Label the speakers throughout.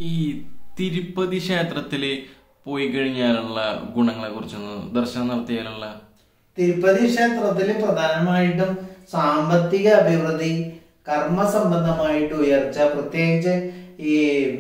Speaker 1: ഈ തിരുപ്പതി ക്ഷേത്രത്തില് പോയി കഴിഞ്ഞാലുള്ള ഗുണങ്ങളെ കുറിച്ചൊന്ന് ദർശനം നടത്തിയാലുള്ള
Speaker 2: തിരുപ്പതി ക്ഷേത്രത്തിൽ പ്രധാനമായിട്ടും സാമ്പത്തിക അഭിവൃദ്ധി കർമ്മസംബന്ധമായിട്ട് ഉയർച്ച പ്രത്യേകിച്ച് ഈ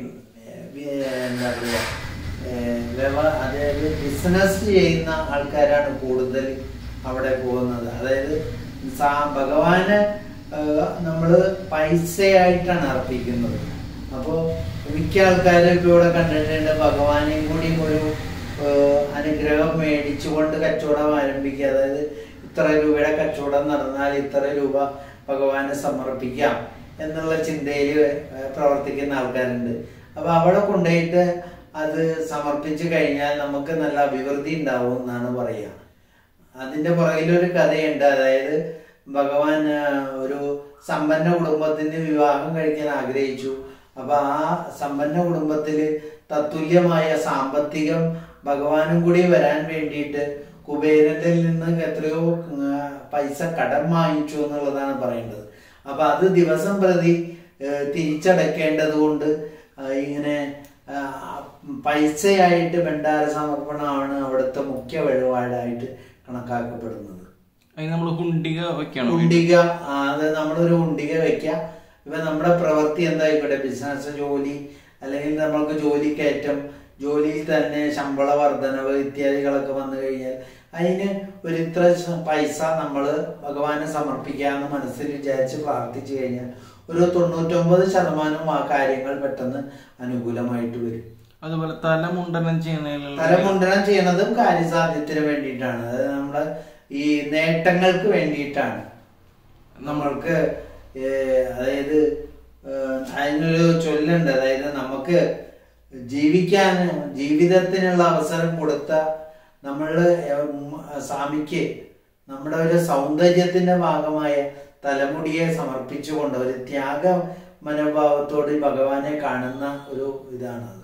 Speaker 2: ഏർ, എന്താ പറയുക ഏർ, വ്യവ- അതായത് ബിസിനസ് ചെയ്യുന്ന ആൾക്കാരാണ് കൂടുതൽ അവിടെ പോകുന്നത് അതായത് സാ- ഭഗവാന് ഏർ, നമ്മള് പൈസയായിട്ടാണ് അർപ്പിക്കുന്നത് അപ്പോൾ മിക്ക ആൾക്കാരും ഇപ്പൊ ഇവിടെ കണ്ടിട്ടുണ്ട് ഭഗവാനെയും കൂടി ഒരു ഏർ, അനുഗ്രഹം മേടിച്ചുകൊണ്ട് കച്ചവടം ആരംഭിക്കുക അതായത് ഇത്ര രൂപയുടെ കച്ചവടം നടന്നാൽ ഇത്ര രൂപ ഭഗവാന് സമർപ്പിക്കാം എന്നുള്ള ചിന്തയിൽ പ്രവർത്തിക്കുന്ന ആൾക്കാരുണ്ട് അപ്പൊ അവിടെ കൊണ്ടുപോയിട്ട് അത് സമർപ്പിച്ചു കഴിഞ്ഞാൽ നമുക്ക് നല്ല അഭിവൃദ്ധി ഉണ്ടാവും എന്നാണ് പറയുക അതിന്റെ പുറകിലൊരു കഥയുണ്ട് അതായത് ഭഗവാൻ ആ, ഒരു സമ്പന്ന കുടുംബത്തിന് വിവാഹം കഴിക്കാൻ ആഗ്രഹിച്ചു അപ്പൊ ആ സമ്പന്ന കുടുംബത്തില് തത്തുല്യമായ സാമ്പത്തികം ഭഗവാനും കൂടി വരാൻ വേണ്ടിയിട്ട് കുബേരനിൽ നിന്ന് എത്രയോ ആ, പൈസ കടം വാങ്ങിച്ചു എന്നുള്ളതാണ് പറയേണ്ടത് അപ്പൊ അത് ദിവസം പ്രതി ഏ, തിരിച്ചടക്കേണ്ടത് കൊണ്ട് ആ, ഇങ്ങനെ ആ, പൈസയായിട്ട് ഭണ്ഡാര സമർപ്പണമാണ് അവിടുത്തെ മുഖ്യ വഴിപാടായിട്ട് കണക്കാക്കപ്പെടുന്നത്
Speaker 1: അതിന് നമ്മൾ ഹുണ്ടിക വെക്കണം
Speaker 2: ഉണ്ടിക ആ, അത് നമ്മളൊരു ഉണ്ടിക വെക്കുക ഇപ്പൊ നമ്മുടെ പ്രവൃത്തി എന്തായിക്കോട്ടെ ബിസിനസ് ജോലി അല്ലെങ്കിൽ നമ്മൾക്ക് ജോലി കയറ്റം ജോലിയിൽ തന്നെ ശമ്പള വർധനവ് ഇത്യാദികളൊക്കെ വന്നു കഴിഞ്ഞാൽ അതിന് ഒരു ഇത്ര ശ- പൈസ നമ്മൾ ഭഗവാനെ സമർപ്പിക്കാമെന്ന് മനസ്സിൽ വിചാരിച്ച് പ്രാർത്ഥിച്ചു കഴിഞ്ഞാൽ ഒരു തൊണ്ണൂറ്റൊമ്പത് ശതമാനം ആ കാര്യങ്ങൾ പെട്ടെന്ന് അനുകൂലമായിട്ട് വരും
Speaker 1: അതുപോലെ തലമുണ്ടനം ചെയ്യുന്നതിലുള്ള
Speaker 2: തലമുണ്ടനം ചെയ്യണതും കാര്യസാധ്യത്തിന് വേണ്ടിയിട്ടാണ് അതായത് നമ്മള് ഈ നേട്ടങ്ങൾക്ക് വേണ്ടിയിട്ടാണ് നമ്മൾക്ക് ഏഹ്, അതായത് ഏഹ്, അതിനൊരു ചൊല്ലുണ്ട് അതായത് നമുക്ക് ജീവിക്കാൻ ജീവിതത്തിനുള്ള അവസരം കൊടുത്ത നമ്മള് ഉം, സ്വാമിക്ക് നമ്മുടെ ഒരു സൗന്ദര്യത്തിന്റെ ഭാഗമായ തലമുടിയെ സമർപ്പിച്ചുകൊണ്ട് ഒരു ത്യാഗ മനോഭാവത്തോട് ഭഗവാനെ കാണുന്ന ഒരു ഇതാണ് അത്